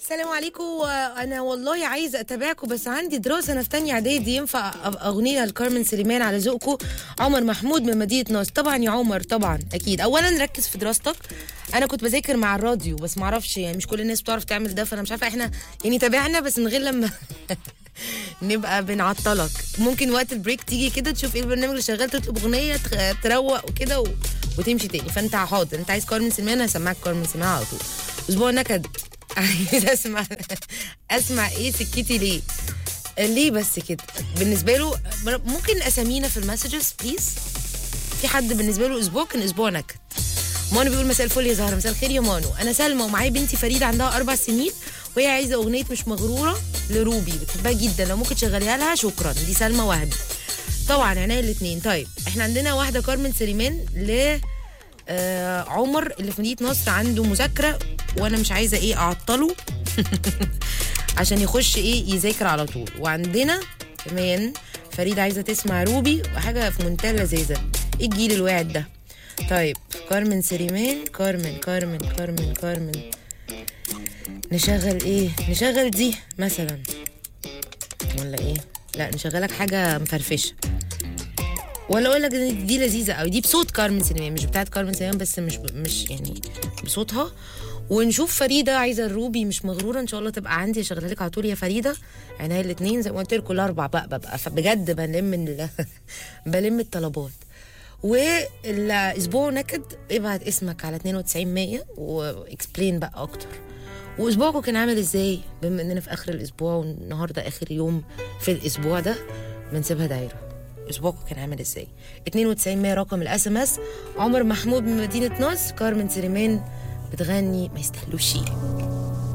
السلام عليكم انا والله عايزه اتابعكم بس عندي دراسه انا في تانية اعدادي ينفع أبقى اغنيه لكارمن سليمان على ذوقكم عمر محمود من مدينه نصر طبعا يا عمر طبعا اكيد اولا ركز في دراستك انا كنت بذاكر مع الراديو بس ما اعرفش يعني مش كل الناس بتعرف تعمل ده فانا مش عارفه احنا يعني تابعنا بس من غير لما نبقى بنعطلك ممكن وقت البريك تيجي كده تشوف ايه البرنامج اللي شغال تطلب اغنيه تخ- تروق وكده و... وتمشي تاني فانت حاضر انت عايز كارمن سليمان هسمعك كارمن سليمان على طول اسبوع نكد عايز اسمع اسمع ايه سكتي ليه ليه بس كده بالنسبه له ممكن اسامينا في المسجز بليز في حد بالنسبه له اسبوع كان اسبوع نكد مانو بيقول مساء الفل يا زهره مساء الخير يا مانو انا سلمى ومعايا بنتي فريده عندها اربع سنين وهي عايزه اغنيه مش مغروره لروبي بتحبها جدا لو ممكن تشغليها لها شكرا دي سلمى وهبي طبعا عينيا الاثنين طيب احنا عندنا واحده كارمن سليمان ل آه عمر اللي في مدينه نصر عنده مذاكره وانا مش عايزه ايه اعطله عشان يخش ايه يذاكر على طول وعندنا كمان فريدة عايزة تسمع روبي وحاجة في منتهى اللذاذة ايه الجيل الواعد ده طيب كارمن سليمان كارمن كارمن كارمن كارمن نشغل ايه نشغل دي مثلا ولا ايه لا نشغلك حاجة مفرفشة ولا اقول لك إن دي لذيذه قوي دي بصوت كارمن سليمان مش بتاعت كارمن سليمان بس مش مش يعني بصوتها ونشوف فريده عايزه الروبي مش مغروره ان شاء الله تبقى عندي اشغلها لك على طول يا فريده عينيا الاثنين زي ما قلت لكم الاربع بقى ببقى فبجد بلم ال... بلم الطلبات والاسبوع نكد ابعت اسمك على 92 100 واكسبلين بقى اكتر واسبوعكم كان عامل ازاي بما اننا في اخر الاسبوع والنهارده اخر يوم في الاسبوع ده بنسيبها دايره اسبوعكم كان عامل ازاي 92 100 رقم الاس ام اس عمر محمود من مدينه نصر كارمن سليمان بتغني ما يستاهلوش شيء